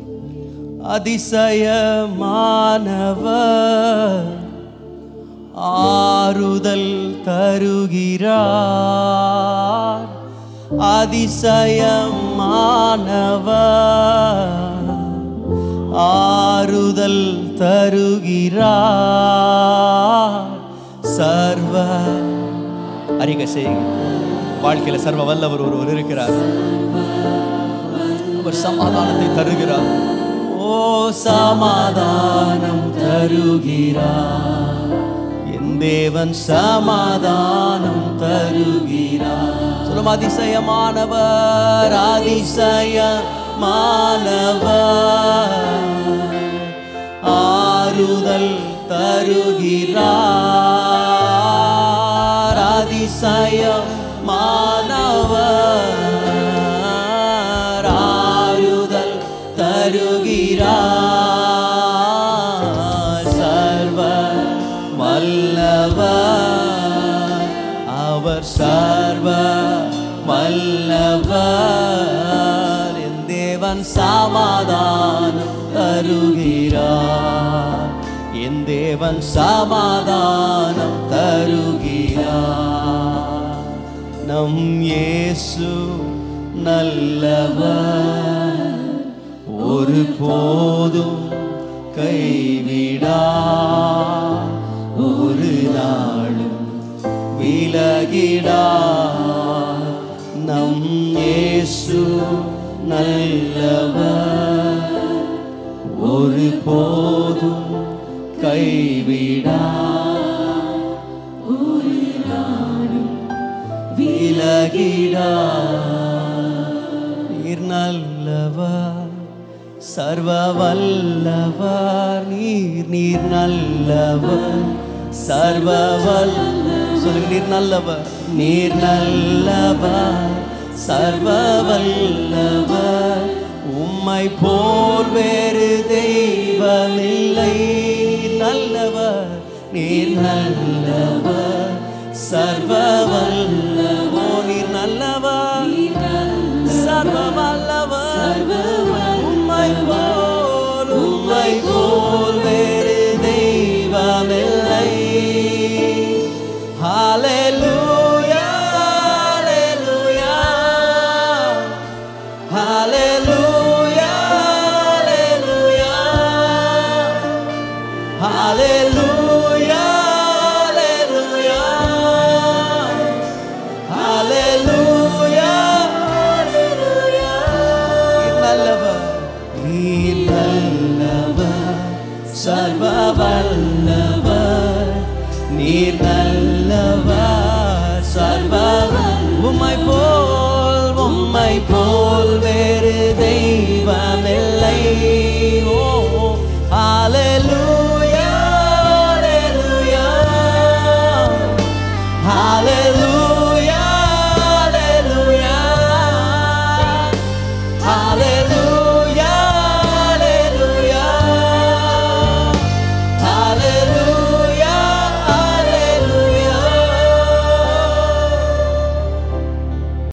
அதிசயமானவர் ஆறுதல் தருகிறார் அதிசயமானவர் ஆறுதல் தருகிறார் சர்வ அறிக்கை செய்யுங்க வாழ்க்கையில சர்வ வல்லவர் ஒருவர் இருக்கிறார் அவர் சமாதானத்தை தருகிறார் ஓ சமாதானம் தருகிறார் என் தேவன் சமாதானம் தருகிறார் சொல்லும் அதிசயமானவர் அதிசயமானவர் ஆறுதல் தருகிறார் அதிசயமானவர் ஆறுதல் தருகிறார் சர்வ வல்லவர் அவர் சர்வ வல்லவர் என் தேவன் சமாதானம் தருகிறார் என் தேவன் சமாதானம் தருகிறார் நம் இயேசு நல்லவர் ஒரு போதும் கைவிடா ஒரு நாளும் விலகிடா நம் இயேசு நல்லவர் ஒரு போதும் கைவிடா ஒரு நாளும் விலகிடா நீர் நல்லவர் சர்வ வல்லவர் நீர் நீர் நல்லவர் சர்வ வல்ல சொல்லுங்க நீர் நல்லவர் நீர் நல்லவர் சர்வ வல்லவர் உம்மை போல் வேறு தெய்வமில்லை நீர் நல்லவர் நீர் நல்லவர் சர்வ வல்லவோ நீர் நல்லவர் சர்வ வல்லவர் உம்மை போல் உம்மை போல் வேறு தெய்வமில்லை ஹalleluya ஹalleluya ஹalleluya ஹalleluya ஹalleluya ஹalleluya நல்லவர் நீர் நல்லவர் சர்வ வல்லவர் நீர் நல்லவர் சர்வ உம்மை போ